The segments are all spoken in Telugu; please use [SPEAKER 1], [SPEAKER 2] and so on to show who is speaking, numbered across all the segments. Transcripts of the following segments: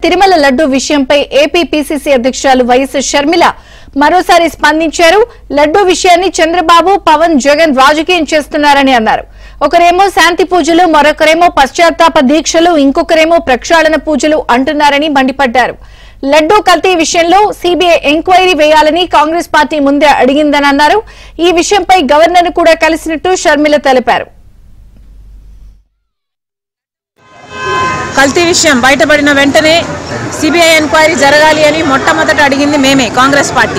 [SPEAKER 1] తిరుమల లడ్డు విషయంపై ఏపీ పీసీసీ అధ్యక్షురాలు వైఎస్ షర్మిల మరోసారి స్పందించారు లడ్డు విషయాన్ని చంద్రబాబు పవన్ జగన్ రాజకీయం చేస్తున్నారని అన్నారు ఒకరేమో శాంతి పూజలు మరొకరేమో పశ్చాత్తాప దీక్షలు ఇంకొకరేమో ప్రక్షాళన పూజలు అంటున్నారని మండిపడ్డారు లడ్డూ కల్తీ విషయంలో సీబీఐ ఎంక్వైరీ వేయాలని కాంగ్రెస్ పార్టీ ముందే అడిగిందని అన్నారు ఈ విషయంపై గవర్నర్ కూడా కలిసినట్టు షర్మిల తెలిపారు
[SPEAKER 2] కల్తీ విషయం బయటపడిన వెంటనే సిబిఐ ఎంక్వైరీ జరగాలి అని మొట్టమొదట అడిగింది మేమే కాంగ్రెస్ పార్టీ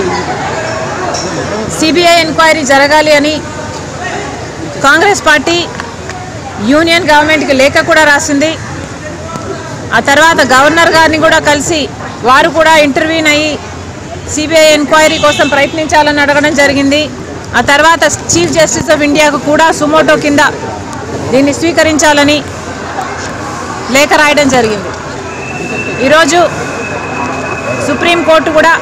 [SPEAKER 2] సిబిఐ ఎంక్వైరీ జరగాలి అని కాంగ్రెస్ పార్టీ యూనియన్ గవర్నమెంట్కి లేఖ కూడా రాసింది ఆ తర్వాత గవర్నర్ గారిని కూడా కలిసి వారు కూడా ఇంటర్వ్యూన్ అయ్యి సిబిఐ ఎంక్వైరీ కోసం ప్రయత్నించాలని అడగడం జరిగింది ఆ తర్వాత చీఫ్ జస్టిస్ ఆఫ్ ఇండియాకు కూడా సుమోటో కింద దీన్ని స్వీకరించాలని లేఖ రాయడం జరిగింది ఈరోజు సుప్రీంకోర్టు కూడా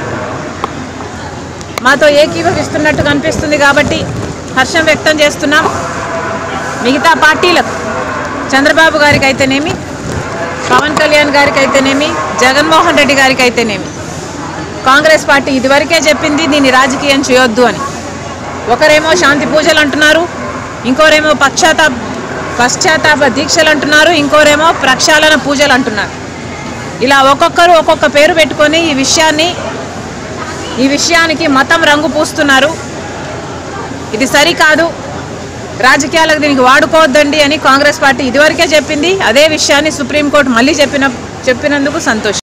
[SPEAKER 2] మాతో ఏకీభవిస్తున్నట్టు కనిపిస్తుంది కాబట్టి హర్షం వ్యక్తం చేస్తున్నాం మిగతా పార్టీలకు చంద్రబాబు గారికి అయితేనేమి పవన్ కళ్యాణ్ గారికి అయితేనేమి జగన్మోహన్ రెడ్డి గారికి అయితేనేమి కాంగ్రెస్ పార్టీ ఇదివరకే చెప్పింది దీన్ని రాజకీయం చేయొద్దు అని ఒకరేమో శాంతి పూజలు అంటున్నారు ఇంకోరేమో పశ్చాత్తాప పశ్చాత్తాప దీక్షలు అంటున్నారు ఇంకోరేమో ప్రక్షాళన పూజలు అంటున్నారు ఇలా ఒక్కొక్కరు ఒక్కొక్క పేరు పెట్టుకొని ఈ విషయాన్ని ఈ విషయానికి మతం రంగు పూస్తున్నారు ఇది సరికాదు రాజకీయాలకు దీనికి వాడుకోవద్దండి అని కాంగ్రెస్ పార్టీ ఇదివరకే చెప్పింది అదే విషయాన్ని సుప్రీంకోర్టు మళ్ళీ చెప్పిన చెప్పినందుకు సంతోషం